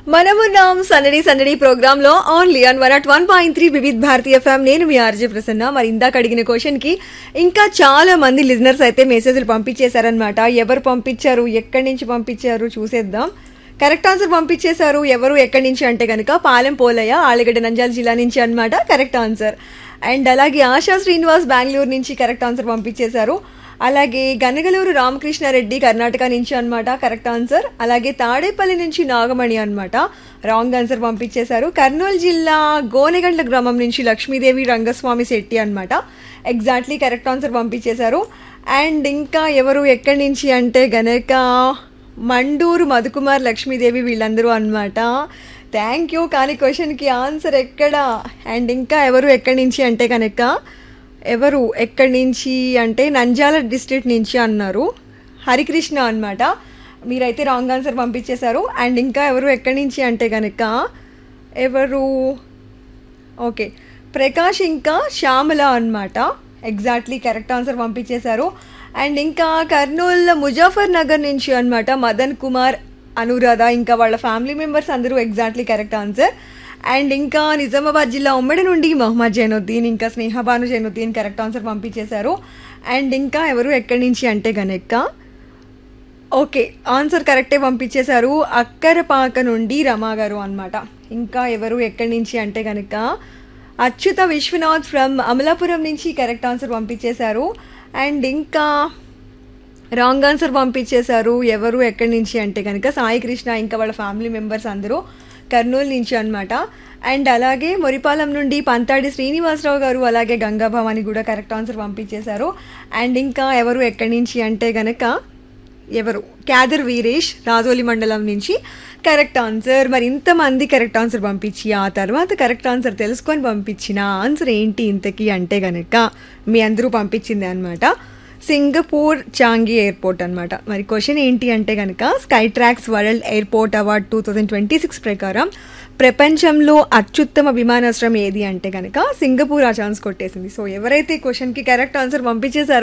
మనమున్నాం సందడి సందడి ప్రోగ్రామ్ లో only on one at one point three Vividh Bharati FM నేను మీ ఆర్జే ప్రసన్న మరి ఇందాక అడిగిన క్వశ్చన్ కి ఇంకా చాలా మంది లిజనర్స్ అయితే మెసేజ్లు పంపించేశారనమాట ఎవరు పంపించారు ఎక్కడి నుంచి పంపించారు చూసేద్దాం కరెక్ట్ ఆన్సర్ పంపించేశారు ఎవరు ఎక్కడి నుంచి అంటే కనుక పాలెం పోలయ్య ఆలగడ్డ నంజాల జిల్లా నుంచి అన్నమాట కరెక్ట్ ఆన్సర్ అండ్ అలాగే ఆశా శ్రీనివాస్ బెంగళూరు నుంచి కరెక్ట్ ఆన్సర్ పంపించేశారు అలాగే గనగలూరు రామకృష్ణారెడ్డి కర్ణాటక నుంచి అన్నమాట కరెక్ట్ ఆన్సర్ అలాగే తాడేపల్లి నుంచి నాగమణి అన్నమాట రాంగ్ ఆన్సర్ పంపించేశారు కర్నూలు జిల్లా గోనెగండ్ల గ్రామం నుంచి లక్ష్మీదేవి రంగస్వామి శెట్టి అన్నమాట ఎగ్జాక్ట్లీ కరెక్ట్ ఆన్సర్ పంపించేశారు అండ్ ఇంకా ఎవరు ఎక్కడి నుంచి అంటే గనక మండూరు మధుకుమార్ లక్ష్మీదేవి వీళ్ళందరూ అన్నమాట థ్యాంక్ యూ కానీ క్వశ్చన్కి ఆన్సర్ ఎక్కడ అండ్ ఇంకా ఎవరు ఎక్కడి నుంచి అంటే కనుక ఎవరు ఎక్కడి నుంచి అంటే నంజాల డిస్ట్రిక్ట్ నుంచి అన్నారు హరికృష్ణ అన్నమాట మీరైతే రాంగ్ ఆన్సర్ పంపించేశారు అండ్ ఇంకా ఎవరు ఎక్కడి నుంచి అంటే కనుక ఎవరు ఓకే ప్రకాష్ ఇంకా శ్యామల అన్నమాట ఎగ్జాక్ట్లీ కరెక్ట్ ఆన్సర్ పంపించేశారు అండ్ ఇంకా కర్నూలు ముజాఫర్ నగర్ నుంచి అన్నమాట మదన్ కుమార్ అనురాధ ఇంకా వాళ్ళ ఫ్యామిలీ మెంబర్స్ అందరూ ఎగ్జాక్ట్లీ కరెక్ట్ ఆన్సర్ అండ్ ఇంకా నిజామాబాద్ జిల్లా ఉమ్మడి నుండి మొహమ్మద్ జైనుద్దీన్ ఇంకా స్నేహబాను జైనుద్దీన్ కరెక్ట్ ఆన్సర్ పంపించేశారు అండ్ ఇంకా ఎవరు ఎక్కడి నుంచి అంటే గనక ఓకే ఆన్సర్ కరెక్టే పంపించేశారు అక్కరపాక నుండి రమా గారు అనమాట ఇంకా ఎవరు ఎక్కడి నుంచి అంటే కనుక అచ్యుత విశ్వనాథ్ ఫ్రమ్ అమలాపురం నుంచి కరెక్ట్ ఆన్సర్ పంపించేశారు అండ్ ఇంకా రాంగ్ ఆన్సర్ పంపించేశారు ఎవరు ఎక్కడి నుంచి అంటే కనుక సాయి కృష్ణ ఇంకా వాళ్ళ ఫ్యామిలీ మెంబర్స్ అందరూ కర్నూలు నుంచి అన్నమాట అండ్ అలాగే మొరిపాలెం నుండి పంతాడి శ్రీనివాసరావు గారు అలాగే గంగాభవాని కూడా కరెక్ట్ ఆన్సర్ పంపించేశారు అండ్ ఇంకా ఎవరు ఎక్కడి నుంచి అంటే గనక ఎవరు క్యాదర్ వీరేష్ రాజోలి మండలం నుంచి కరెక్ట్ ఆన్సర్ మరి ఇంతమంది కరెక్ట్ ఆన్సర్ పంపించి ఆ తర్వాత కరెక్ట్ ఆన్సర్ తెలుసుకొని పంపించిన ఆన్సర్ ఏంటి ఇంతకీ అంటే గనక మీ అందరూ పంపించింది అనమాట సింగపూర్ చాంగి ఎయిర్పోర్ట్ అనమాట మరి క్వశ్చన్ ఏంటి అంటే కనుక Skytrax world airport award two thousand twenty six ప్రకారం ప్రపంచంలో అత్యుత్తమ విమానాశ్రయం ఏది అంటే కనుక సింగపూర్ ఆ ఛాన్స్ కొట్టేసింది సో ఎవరైతే క్వశ్చన్కి కరెక్ట్ ఆన్సర్ పంపించేశారో